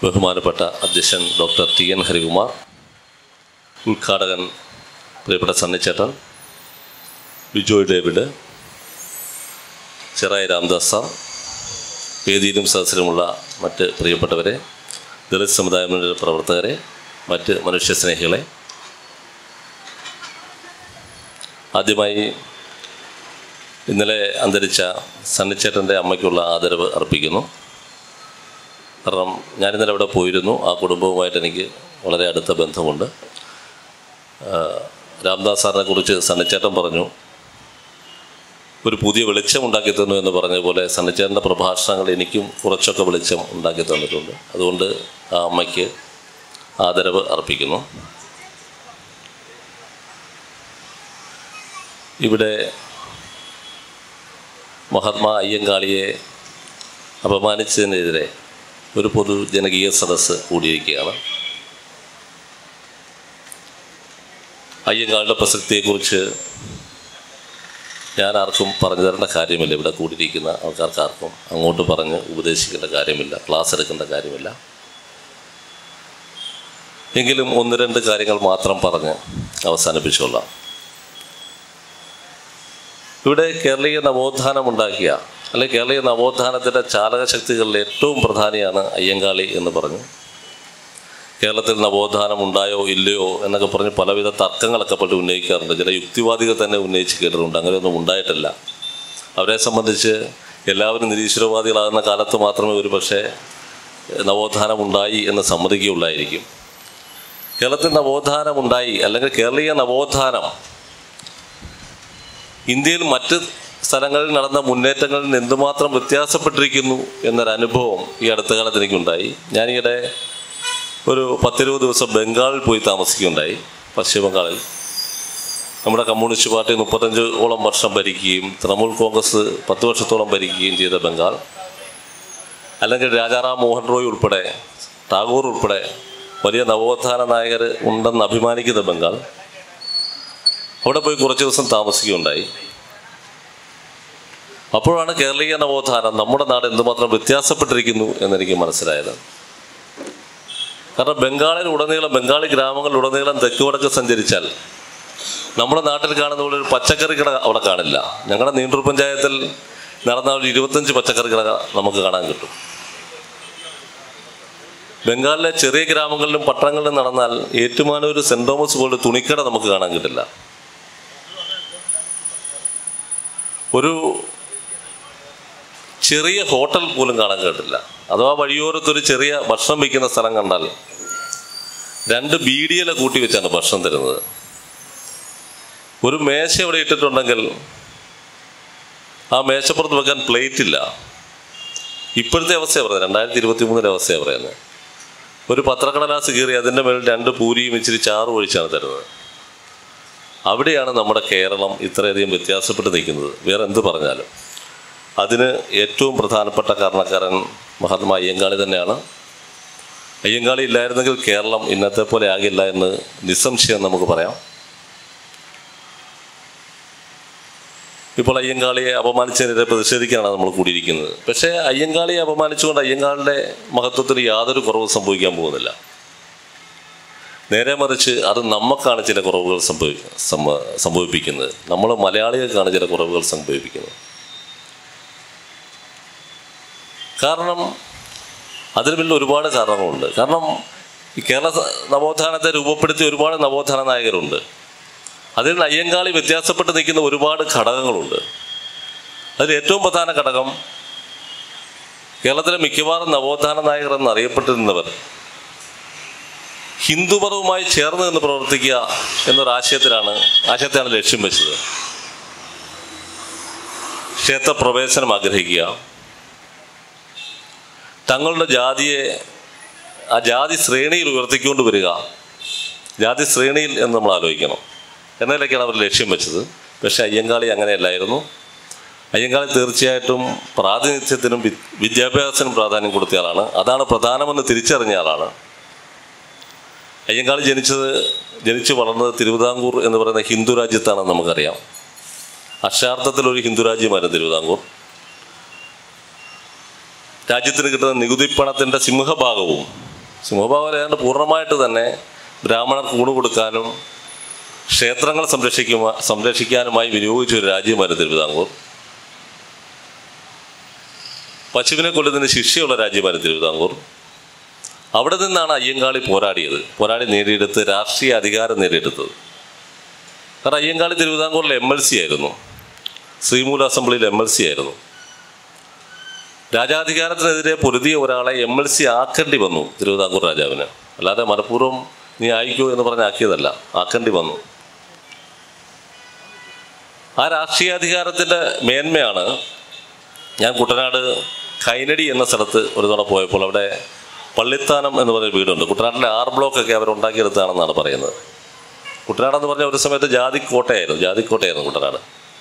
ബഹുമാനപ്പെട്ട അധ്യക്ഷൻ doctor T N Harikumar ഉദ്ഘാടകൻ പ്രിയപ്പെട്ട സണ്ണിച്ചേട്ടൻ ബിജോയ് ഡേവിഡ് ചെറായി രാംദാസ് സാർ വേദിയിലും സദസ്സിലുമുള്ള മറ്റ് പ്രിയപ്പെട്ടവരെ ദളിത് സമുദായങ്ങളുടെ പ്രവർത്തകരെ മറ്റ് മനുഷ്യസ്നേഹികളെ ആദ്യമായി ഇന്നലെ അന്തരിച്ച സണ്ണിച്ചേട്ടൻ്റെ അമ്മയ്ക്കുള്ള ആദരവ് അർപ്പിക്കുന്നു കാരണം ഞാനിന്നലെ അവിടെ പോയിരുന്നു ആ കുടുംബവുമായിട്ട് എനിക്ക് വളരെ അടുത്ത ബന്ധമുണ്ട് ആ, രാംദാസ് സാറിനെ കുറിച്ച് സണ്ണിച്ചേട്ടൻ പറഞ്ഞു ഒരു പുതിയ വെളിച്ചം ഉണ്ടാക്കി തന്നു എന്ന് പറഞ്ഞ പോലെ സണ്ണിച്ചേട്ടൻ്റെ പ്രഭാഷണങ്ങൾ എനിക്കും കുറച്ചൊക്കെ വെളിച്ചം ഉണ്ടാക്കി തന്നിട്ടുണ്ട് അതുകൊണ്ട് ആ അമ്മയ്ക്ക് ആദരവ് അർപ്പിക്കുന്നു ഇവിടെ മഹാത്മാ അയ്യങ്കാളിയെ അപമാനിച്ചതിനെതിരെ ഒരു പൊതു ജനകീയ സദസ്സ് കൂടിയിരിക്കുകയാണ് അയ്യങ്കാളിയുടെ പ്രസക്തിയെക്കുറിച്ച് ഞാൻ ആർക്കും പറഞ്ഞു തരേണ്ട കാര്യമില്ല ഇവിടെ കൂടിയിരിക്കുന്ന ആൾക്കാർക്ക് ആർക്കും അങ്ങോട്ട് പറഞ്ഞ് ഉപദേശിക്കേണ്ട കാര്യമില്ല ക്ലാസ് എടുക്കേണ്ട കാര്യമില്ല എങ്കിലും ഒന്ന് രണ്ട് കാര്യങ്ങൾ മാത്രം പറഞ്ഞ് അവസാനിപ്പിച്ചോളാം ഇവിടെ കേരളീയ നവോത്ഥാനം ഉണ്ടാക്കിയ അല്ലെ കേരളീയ നവോത്ഥാനത്തിൻ്റെ ചാലകശക്തികളിൽ ഏറ്റവും പ്രധാനിയാണ് അയ്യങ്കാളി എന്ന് പറഞ്ഞു കേരളത്തിൽ നവോത്ഥാനം ഉണ്ടായോ ഇല്ലയോ എന്നൊക്കെ പറഞ്ഞ് പലവിധ തർക്കങ്ങളൊക്കെ പണ്ട് ഉന്നയിക്കാറുണ്ട് ചില യുക്തിവാദികൾ തന്നെ ഉന്നയിച്ച് കേട്ടിട്ടുണ്ട് അങ്ങനെയൊന്നും ഉണ്ടായിട്ടില്ല അവരെ സംബന്ധിച്ച് എല്ലാവരും നിരീശ്വരവാദികളാകുന്ന കാലത്ത് മാത്രമേ ഒരു പക്ഷേ നവോത്ഥാനം ഉണ്ടായി എന്ന് സമ്മതിക്കുകയുള്ളായിരിക്കും കേരളത്തിൽ നവോത്ഥാനം ഉണ്ടായി അല്ലെങ്കിൽ കേരളീയ നവോത്ഥാനം ഇന്ത്യയിൽ മറ്റ് സ്ഥലങ്ങളിൽ നടന്ന മുന്നേറ്റങ്ങളിൽ നിന്ന് എന്തുമാത്രം വ്യത്യാസപ്പെട്ടിരിക്കുന്നു എന്നൊരനുഭവം ഈ അടുത്ത കാലത്ത് എനിക്കുണ്ടായി ഞാനിവിടെ ഒരു പത്തിരുപത് ദിവസം ബംഗാളിൽ പോയി താമസിക്കുകയുണ്ടായി പശ്ചിമ ബംഗാളിൽ നമ്മുടെ കമ്മ്യൂണിസ്റ്റ് പാർട്ടി മുപ്പത്തഞ്ച് ഓളം വർഷം ഭരിക്കുകയും തൃണമൂൽ കോൺഗ്രസ് പത്ത് വർഷത്തോളം ഭരിക്കുകയും ചെയ്ത ബംഗാൾ അല്ലെങ്കിൽ രാജാറാം മോഹൻ റോയ് ഉൾപ്പെടെ ടാഗോർ ഉൾപ്പെടെ വലിയ നവോത്ഥാന നായകർ ഉണ്ടെന്ന് അഭിമാനിക്കുന്ന ബംഗാൾ അവിടെ പോയി കുറച്ച് ദിവസം താമസിക്കുകയുണ്ടായി അപ്പോഴാണ് കേരളീയ നവോത്ഥാനം നമ്മുടെ നാട് എന്തുമാത്രം വ്യത്യാസപ്പെട്ടിരിക്കുന്നു എന്നെനിക്ക് മനസ്സിലായത് കാരണം ബംഗാളിൽ ഉടനീളം ബംഗാളി ഗ്രാമങ്ങളിൽ ഉടനീളം തെക്ക് വടക്ക് സഞ്ചരിച്ചാൽ നമ്മുടെ നാട്ടിൽ കാണുന്ന പോലെ ഒരു പച്ചക്കറി കട അവിടെ കാണില്ല ഞങ്ങളുടെ നീണ്ടൂർ പഞ്ചായത്തിൽ നടന്ന ഒരു ഇരുപത്തഞ്ച് പച്ചക്കറി കട നമുക്ക് കാണാൻ കിട്ടും ബംഗാളിലെ ചെറിയ ഗ്രാമങ്ങളിലും പട്ടണങ്ങളിലും നടന്നാൽ ഏറ്റുമാനൂർ സെന്റ് തോമസ് പോലുള്ള തുണിക്കട നമുക്ക് കാണാൻ കിട്ടില്ല ഒരു ചെറിയ ഹോട്ടൽ പോലും കാണാൻ കേട്ടില്ല അഥവാ വഴിയോരത്തൊരു ചെറിയ ഭക്ഷണം വയ്ക്കുന്ന സ്ഥലം കണ്ടാൽ രണ്ട് ബീഡിയില കൂട്ടി വെച്ചാണ് ഭക്ഷണം തരുന്നത് ഒരു മേശ ഇവിടെ ഇട്ടിട്ടുണ്ടെങ്കിൽ ആ മേശപ്പുറത്ത് വെക്കാൻ പ്ലേറ്റ് ഇല്ല ഇപ്പോഴത്തെ അവസ്ഥയാണ് പറയുന്നത് രണ്ടായിരത്തി ഇരുപത്തി മൂന്നിലെ അവസ്ഥയാണ് പറയുന്നത് ഒരു പത്രക്കടലാസ് കീറി അതിൻ്റെ മേളിൽ രണ്ട് പൂരിയും ഇച്ചിരി ചാറ് ഒഴിച്ചാണ് തരുന്നത് അവിടെയാണ് നമ്മുടെ കേരളം ഇത്രയധികം വ്യത്യാസപ്പെട്ട് നിൽക്കുന്നത് വേറെ എന്ത് പറഞ്ഞാലും അതിന് ഏറ്റവും പ്രധാനപ്പെട്ട കാരണക്കാരൻ മഹാത്മാ അയ്യങ്കാളി തന്നെയാണ് അയ്യങ്കാളി ഇല്ലായിരുന്നെങ്കിൽ കേരളം ഇന്നത്തെ പോലെ ആകില്ല എന്ന് നിസ്സംശയം നമുക്ക് പറയാം ഇപ്പോൾ അയ്യങ്കാളിയെ അപമാനിച്ചതിനെതിരെ പ്രതിഷേധിക്കാനാണ് നമ്മൾ കൂടിയിരിക്കുന്നത് പക്ഷേ അയ്യങ്കാളിയെ അപമാനിച്ചുകൊണ്ട് അയ്യങ്കാളിയുടെ മഹത്വത്തിൽ യാതൊരു കുറവ് സംഭവിക്കാൻ പോകുന്നില്ല നേരെ മറിച്ച് അത് നമുക്കാണ് ചില കുറവുകൾ സംഭവി സംഭ- സംഭവിപ്പിക്കുന്നത് നമ്മൾ മലയാളികൾക്കാണ് ചില കുറവുകൾ സംഭവിപ്പിക്കുന്നത് കാരണം അതിന് പിന്നിൽ ഒരുപാട് കാരണങ്ങളുണ്ട് കാരണം ഈ കേരള സ- നവോത്ഥാനത്തെ രൂപപ്പെടുത്തിയ ഒരുപാട് നവോത്ഥാന നായകരുണ്ട് അതിൽ നിന്ന് അയ്യങ്കാളി വ്യത്യാസപ്പെട്ട് നിൽക്കുന്ന ഒരുപാട് ഘടകങ്ങളുണ്ട് അതിൽ ഏറ്റവും പ്രധാന ഘടകം കേരളത്തിലെ മിക്കവാറും നവോത്ഥാന നായകർ എന്നറിയപ്പെട്ടിരുന്നവർ ഹിന്ദുമതവുമായി ചേർന്ന് നിന്ന് പ്രവർത്തിക്കുക എന്നൊരാശയത്തിലാണ് ആശയത്തെയാണ് ലക്ഷ്യം വെച്ചത് ക്ഷേത്രപ്രവേശനം ആഗ്രഹിക്കുക തങ്ങളുടെ ജാതിയെ ആ ജാതി ശ്രേണിയിൽ ഉയർത്തിക്കൊണ്ട് വരിക ജാതി ശ്രേണിയിൽ എന്ന് നമ്മൾ ആലോചിക്കണം എന്നതിലേക്കാണ് അവർ ലക്ഷ്യം വെച്ചത് പക്ഷേ അയ്യങ്കാളി അങ്ങനെയല്ലായിരുന്നു അയ്യങ്കാളി തീർച്ചയായിട്ടും പ്രാതിനിധ്യത്തിനും വി- വിദ്യാഭ്യാസത്തിനും പ്രാധാന്യം കൊടുത്ത ആളാണ് അതാണ് പ്രധാനമെന്ന് തിരിച്ചറിഞ്ഞ ആളാണ് അയ്യങ്കാളി ജനിച്ചത് ജനിച്ചു വളർന്നത് തിരുവിതാംകൂർ എന്ന് പറയുന്ന ഹിന്ദു രാജ്യത്താണെന്ന് നമുക്കറിയാം അക്ഷരാർത്ഥത്തിൽ ഒരു ഹിന്ദു രാജ്യമായിരുന്നു തിരുവിതാംകൂർ രാജ്യത്തിന് കിട്ടുന്ന നികുതി പണത്തിൻ്റെ സിംഹഭാഗവും സിംഹഭാഗം ഏതാണ്ട് പൂർണ്ണമായിട്ട് തന്നെ ബ്രാഹ്മണർക്ക് ഊണ് കൊടുക്കാനും ക്ഷേത്രങ്ങൾ സംരക്ഷിക്കുമ സംരക്ഷിക്കാനുമായി വിനിയോഗിച്ച ഒരു രാജ്യമായിരുന്നു തിരുവിതാംകൂർ പശുവിനെ കൊല്ലുന്നതിന് ശിക്ഷയുള്ള രാജ്യമായിരുന്നു തിരുവിതാംകൂർ അവിടെ നിന്നാണ് അയ്യങ്കാളി പോരാടിയത് പോരാടി നേടിയെടുത്ത് രാഷ്ട്രീയ അധികാരം നേടിയെടുത്തത് കാരണം അയ്യങ്കാളി തിരുവിതാംകൂറിൽ എം എൽ സി ആയിരുന്നു ശ്രീമൂല അസംബ്ലിയിൽ എം എൽ സി ആയിരുന്നു രാജാധികാരത്തിനെതിരെ പൊരുതിയ ഒരാളെ എം എൽ സി ആക്കേണ്ടി വന്നു തിരുവിതാംകൂർ രാജാവിന് അല്ലാതെ മനഃപൂർവ്വം നീ ആയിക്കോ എന്ന് പറഞ്ഞ് ആക്കിയതല്ല ആക്കേണ്ടി വന്നു ആ രാഷ്ട്രീയാധികാരത്തിൻ്റെ മേന്മയാണ് ഞാൻ കുട്ടനാട് കൈനടി എന്ന സ്ഥലത്ത് ഒരു തവണ പോയപ്പോൾ അവിടെ പള്ളിത്താനം എന്ന് പറയുന്ന വീടുണ്ട് കുട്ടനാട്ടിലെ ആർ ബ്ലോക്കൊക്കെ അവർ ഉണ്ടാക്കിയെടുത്താണെന്നാണ് പറയുന്നത് കുട്ടനാട് എന്ന് പറഞ്ഞ ഒരു സമയത്ത് ജാതിക്കോട്ടയായിരുന്നു ജാതിക്കോട്ടയായിരുന്നു കുട്ടനാട്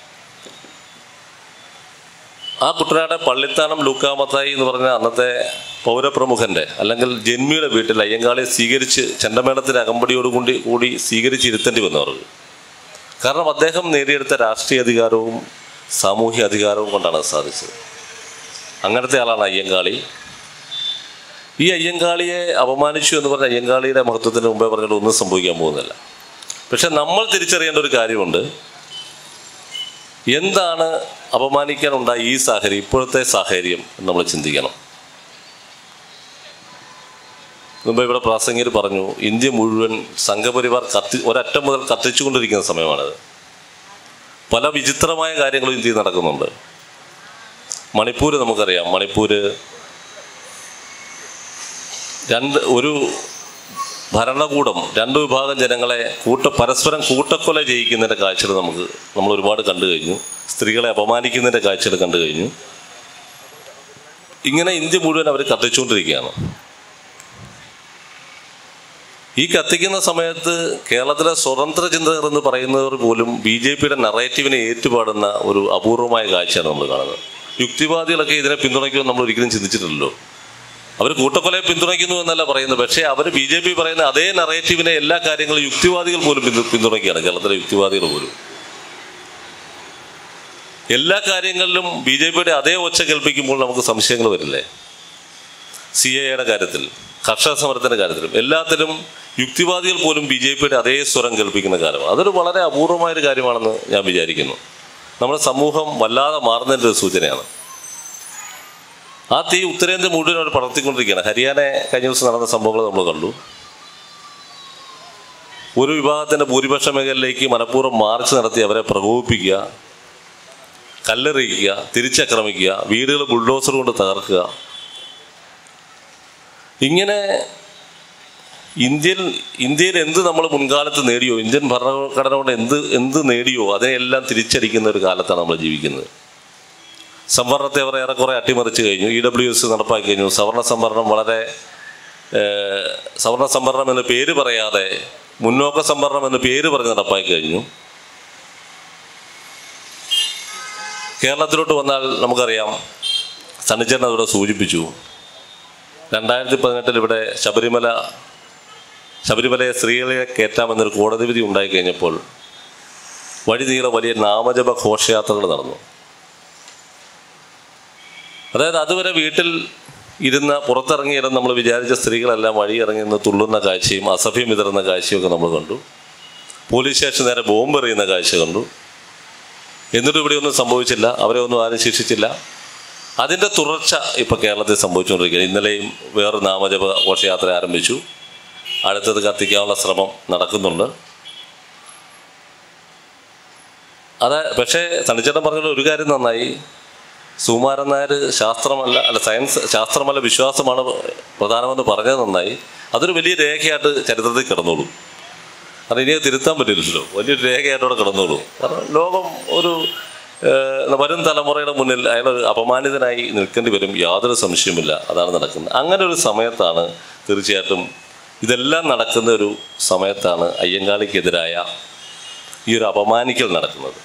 ആ കുട്ടനാട് പള്ളിത്താനം ലൂക്കാമത്തായി എന്ന് പറഞ്ഞ അന്നത്തെ പൗരപ്രമുഖന്റെ അല്ലെങ്കിൽ ജന്മിയുടെ വീട്ടിൽ അയ്യങ്കാളിയെ സ്വീകരിച്ച് ചെണ്ടമേളത്തിന്റെ അകമ്പടിയോടുകൂടി കൂടി സ്വീകരിച്ച് ഇരുത്തേണ്ടി വന്നു അവർക്ക് കാരണം അദ്ദേഹം നേടിയെടുത്ത രാഷ്ട്രീയ അധികാരവും സാമൂഹ്യ അധികാരവും കൊണ്ടാണ് അത് സാധിച്ചത് അങ്ങനത്തെ ആളാണ് അയ്യങ്കാളി ഈ അയ്യങ്കാളിയെ അപമാനിച്ചു എന്ന് പറഞ്ഞ അയ്യങ്കാളിയുടെ മഹത്വത്തിന് മുമ്പേ പറഞ്ഞിട്ട് ഒന്നും സംഭവിക്കാൻ പോകുന്നില്ല പക്ഷെ നമ്മൾ തിരിച്ചറിയേണ്ട ഒരു കാര്യമുണ്ട് എന്താണ് അപമാനിക്കാനുണ്ടായ ഈ സാഹചര്യം ഇപ്പോഴത്തെ സാഹചര്യം എന്ന് നമ്മൾ ചിന്തിക്കണം മുമ്പ് ഇവിടെ പ്രാസംഗികർ പറഞ്ഞു ഇന്ത്യ മുഴുവൻ സംഘപരിവാർ കത്തി ഒരറ്റം മുതൽ കത്തിച്ചുകൊണ്ടിരിക്കുന്ന സമയമാണിത് പല വിചിത്രമായ കാര്യങ്ങളും ഇന്ത്യയിൽ നടക്കുന്നുണ്ട് മണിപ്പൂര് നമുക്കറിയാം മണിപ്പൂര് രണ്ട് ഒരു ഭരണകൂടം രണ്ട് വിഭാഗം ജനങ്ങളെ കൂട്ട പരസ്പരം കൂട്ടക്കൊല ചെയ്യിക്കുന്നതിൻ്റെ കാഴ്ചകൾ നമുക്ക് നമ്മൾ ഒരുപാട് കണ്ടു കഴിഞ്ഞു സ്ത്രീകളെ അപമാനിക്കുന്നതിൻ്റെ കാഴ്ചകൾ കണ്ടു കഴിഞ്ഞു ഇങ്ങനെ ഇന്ത്യ മുഴുവൻ അവർ കത്തിച്ചുകൊണ്ടിരിക്കുകയാണ് ഈ കത്തിക്കുന്ന സമയത്ത് കേരളത്തിലെ സ്വതന്ത്ര ചിന്തകർ എന്ന് പറയുന്നവർ പോലും ബി ജെ പിയുടെ നറേറ്റീവിനെ ഏറ്റുപാടുന്ന ഒരു അപൂർവമായ കാഴ്ചയാണ് നമ്മൾ കാണുന്നത് യുക്തിവാദികളൊക്കെ ഇതിനെ പിന്തുണയ്ക്കുമെന്ന് നമ്മൾ ഒരിക്കലും ചിന്തിച്ചിട്ടില്ലല്ലോ അവർ കൂട്ടക്കൊലയെ പിന്തുണയ്ക്കുന്നു എന്നല്ല പറയുന്നത് പക്ഷേ അവർ ബി ജെ പി പറയുന്ന അതേ നറേറ്റീവിനെ എല്ലാ കാര്യങ്ങളും യുക്തിവാദികൾ പോലും പിന്തു പിന്തുണയ്ക്കുകയാണ് കേരളത്തിലെ യുക്തിവാദികൾ പോലും എല്ലാ കാര്യങ്ങളിലും ബി ജെ പിയുടെ അതേ ഒച്ച കേൾപ്പിക്കുമ്പോൾ നമുക്ക് സംശയങ്ങൾ വരില്ലേ സി എയുടെ കാര്യത്തിൽ കർഷക സമരത്തിന്റെ കാര്യത്തിലും എല്ലാത്തിലും യുക്തിവാദികൾ പോലും ബി ജെ പിയുടെ അതേ സ്വരം കേൾപ്പിക്കുന്ന കാലമാണ് അതൊരു വളരെ അപൂർവമായൊരു കാര്യമാണെന്ന് ഞാൻ വിചാരിക്കുന്നു നമ്മുടെ സമൂഹം വല്ലാതെ മാറുന്നതിൻ്റെ ഒരു സൂചനയാണ് ആ തീ ഉത്തരേന്ത്യ മുഴുവൻ അവർ പടർത്തിക്കൊണ്ടിരിക്കുകയാണ് ഹരിയാന കഴിഞ്ഞ ദിവസം നടന്ന സംഭവങ്ങൾ നമ്മൾ കണ്ടു ഒരു വിഭാഗത്തിന്റെ ഭൂരിപക്ഷ മേഖലയിലേക്ക് മനഃപൂർവ്വം മാർച്ച് നടത്തി അവരെ പ്രകോപിപ്പിക്കുക കല്ലെറിയിക്കുക തിരിച്ചാക്രമിക്കുക വീടുകൾ ബുൾഡോസർ കൊണ്ട് തകർക്കുക ഇങ്ങനെ ഇന്ത്യയിൽ ഇന്ത്യയിൽ എന്ത് നമ്മൾ മുൻകാലത്ത് നേടിയോ ഇന്ത്യൻ ഭരണഘടന കൊണ്ട് എന്ത് എന്ത് നേടിയോ അതിനെല്ലാം തിരിച്ചടിക്കുന്ന ഒരു കാലത്താണ് നമ്മൾ ജീവിക്കുന്നത് സംവരണത്തെ അവർ ഏറെക്കുറെ അട്ടിമറിച്ച് കഴിഞ്ഞു ഇ ഡബ്ല്യു എസ് നടപ്പാക്കി കഴിഞ്ഞു സവർണ സംവരണം വളരെ ഏഹ്, സവർണ സംവരണം എന്ന് പേര് പറയാതെ മുന്നോക്ക സംവരണം എന്ന് പേര് പറഞ്ഞ് നടപ്പാക്കി കഴിഞ്ഞു കേരളത്തിലോട്ട് വന്നാൽ നമുക്കറിയാം സണ്ണിച്ചേട്ടൻ അതിവിടെ സൂചിപ്പിച്ചു രണ്ടായിരത്തി പതിനെട്ടിൽ ഇവിടെ ശബരിമല ശബരിമലയെ സ്ത്രീകളെ കയറ്റാമെന്നൊരു കോടതി വിധി ഉണ്ടായി കഴിഞ്ഞപ്പോൾ വഴി നീളെ വലിയ നാമജപ ഘോഷയാത്രകൾ നടന്നു അതായത് അതുവരെ വീട്ടിൽ ഇരുന്ന പുറത്തിറങ്ങിയിരുന്ന് നമ്മൾ വിചാരിച്ച സ്ത്രീകളെല്ലാം വഴി ഇറങ്ങി നിന്ന് തുള്ളുന്ന കാഴ്ചയും അസഭ്യം വിതറുന്ന കാഴ്ചയും ഒക്കെ നമ്മൾ കണ്ടു പോലീസ് സ്റ്റേഷൻ നേരെ ബോംബ് എറിയുന്ന കാഴ്ച കണ്ടു എന്നിട്ടും ഇവിടെ ഒന്നും സംഭവിച്ചില്ല അവരെ ഒന്നും ആരും ശിക്ഷിച്ചില്ല അതിൻ്റെ തുടർച്ച ഇപ്പോൾ കേരളത്തിൽ സംഭവിച്ചുകൊണ്ടിരിക്കുകയാണ് ഇന്നലെയും വേറൊരു നാമജപ ഘോഷയാത്ര ആരംഭിച്ചു അടുത്തത് കത്തിക്കാനുള്ള ശ്രമം നടക്കുന്നുണ്ട് അത് പക്ഷേ തണിച്ചേട്ടൻ പറഞ്ഞ ഒരു കാര്യം നന്നായി സുകുമാരൻ നായർ ശാസ്ത്രമല്ല അല്ല സയൻസ് ശാസ്ത്രമല്ല വിശ്വാസമാണ് പ്രധാനമെന്ന് പറഞ്ഞത് നന്നായി അതൊരു വലിയ രേഖയായിട്ട് ചരിത്രത്തിൽ കിടന്നോളൂ കാരണം ഇനി അത് തിരുത്താൻ പറ്റില്ലല്ലോ വലിയൊരു രേഖയായിട്ട് അവിടെ കിടന്നോളൂ കാരണം ലോകം ഒരു ഏഹ്, വരും തലമുറയുടെ മുന്നിൽ അയാൾ അപമാനിതനായി നിൽക്കേണ്ടി വരും യാതൊരു സംശയവുമില്ല അതാണ് നടക്കുന്നത് അങ്ങനെ ഒരു സമയത്താണ് തീർച്ചയായിട്ടും ഇതെല്ലാം നടക്കുന്ന ഒരു സമയത്താണ് അയ്യങ്കാളിക്കെതിരായ ഈ ഒരു അപമാനിക്കൽ നടക്കുന്നത്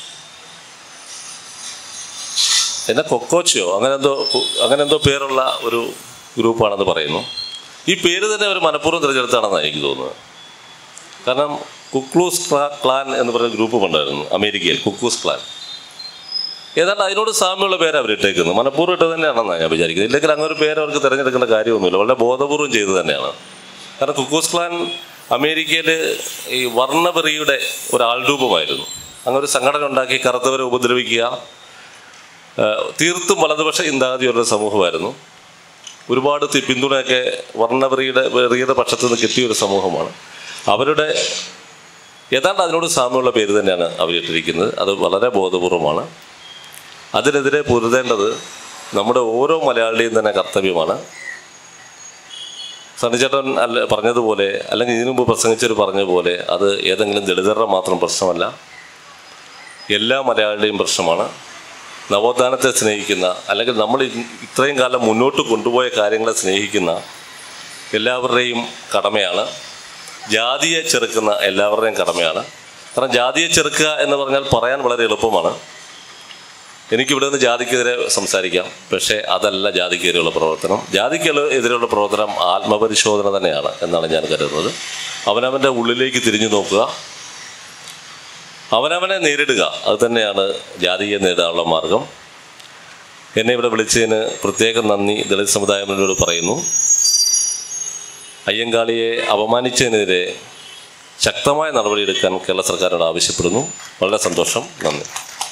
എന്നെ കൊക്കോച്ചയോ അങ്ങനെ എന്തോ അങ്ങനെ എന്തോ പേരുള്ള ഒരു ഗ്രൂപ്പാണെന്ന് പറയുന്നു ഈ പേര് തന്നെ ഒരു മനഃപൂർവ്വം തിരഞ്ഞെടുത്താണെന്നാണ് എനിക്ക് തോന്നുന്നത് കാരണം കുക്ലൂസ് ക്ലാ- ക്ലാൻ എന്ന് പറയുന്ന ഗ്രൂപ്പ് ഉണ്ടായിരുന്നു അമേരിക്കയിൽ കുക്കൂസ് ക്ലാൻ ഏതാണ്ട് അതിനോട് സാമ്യമുള്ള പേര് അവർ ഇട്ടേക്കുന്നത് മനഃപൂർവ്വം ഇട്ട് തന്നെയാണെന്നാണ് ഞാൻ വിചാരിക്കുന്നത് ഇല്ലെങ്കിൽ അങ്ങനെ ഒരു പേര് അവർക്ക് തിരഞ്ഞെടുക്കേണ്ട കാര്യമൊന്നുമില്ല വളരെ ബോധപൂർവം ചെയ്തു തന്നെയാണ് കാരണം കുക്കൂസ് ക്ലാൻ അമേരിക്കയിൽ ഈ വർണ്ണപെറിയുടെ ഒരു ആൾരൂപമായിരുന്നു അങ്ങനെ ഒരു സംഘടന ഉണ്ടാക്കി കറുത്തവരെ ഉപദ്രവിക്കുക ഏഹ് തീർത്തും വലതുപക്ഷ ചിന്താഗതിയുള്ള സമൂഹമായിരുന്നു ഒരുപാട് തി- പിന്തുണയൊക്കെ വർണ്ണപെറിയുടെ വെറിയുടെ പക്ഷത്തു നിന്ന് കിട്ടിയ ഒരു സമൂഹമാണ് അവരുടെ ഏതാണ്ട് അതിനോട് സാമ്യമുള്ള പേര് തന്നെയാണ് അവരിട്ടിരിക്കുന്നത് അത് വളരെ ബോധപൂർവമാണ് അതിനെതിരെ പൊരുതേണ്ടത് നമ്മുടെ ഓരോ മലയാളിയുടെയും തന്നെ കർത്തവ്യമാണ് സണ്ണിച്ചേട്ടൻ അല്ല പറഞ്ഞതുപോലെ അല്ലെങ്കിൽ ഇതിനു മുമ്പ് പ്രസംഗിച്ചവർ പറഞ്ഞതുപോലെ അത് ഏതെങ്കിലും ദളിതരുടെ മാത്രം പ്രശ്നമല്ല എല്ലാ മലയാളിയുടെയും പ്രശ്നമാണ് നവോത്ഥാനത്തെ സ്നേഹിക്കുന്ന അല്ലെങ്കിൽ നമ്മൾ ഇ- ഇത്രയും കാലം മുന്നോട്ട് കൊണ്ടുപോയ കാര്യങ്ങളെ സ്നേഹിക്കുന്ന എല്ലാവരുടെയും കടമയാണ് ജാതിയെ ചെറുക്കുന്ന എല്ലാവരുടെയും കടമയാണ് കാരണം ജാതിയെ ചെറുക്കുക എന്ന് പറഞ്ഞാൽ പറയാൻ വളരെ എളുപ്പമാണ് എനിക്കിവിടെ നിന്ന് ജാതിക്കെതിരെ സംസാരിക്കാം പക്ഷേ അതല്ല ജാതിക്കെതിരെയുള്ള പ്രവർത്തനം ജാതിക്ക് എതിരെയുള്ള പ്രവർത്തനം ആത്മപരിശോധന തന്നെയാണ് എന്നാണ് ഞാൻ കരുതുന്നത് അവനവൻ്റെ ഉള്ളിലേക്ക് തിരിഞ്ഞു നോക്കുക അവനവനെ നേരിടുക അത് തന്നെയാണ് ജാതിയെ നേരിടാനുള്ള മാർഗം എന്നെ ഇവിടെ വിളിച്ചതിന് പ്രത്യേകം നന്ദി ദളിത് സമുദായത്തിനോട് പറയുന്നു അയ്യങ്കാളിയെ അപമാനിച്ചതിനെതിരെ ശക്തമായ നടപടിയെടുക്കാൻ കേരള സർക്കാരിനോട് ആവശ്യപ്പെടുന്നു വളരെ സന്തോഷം നന്ദി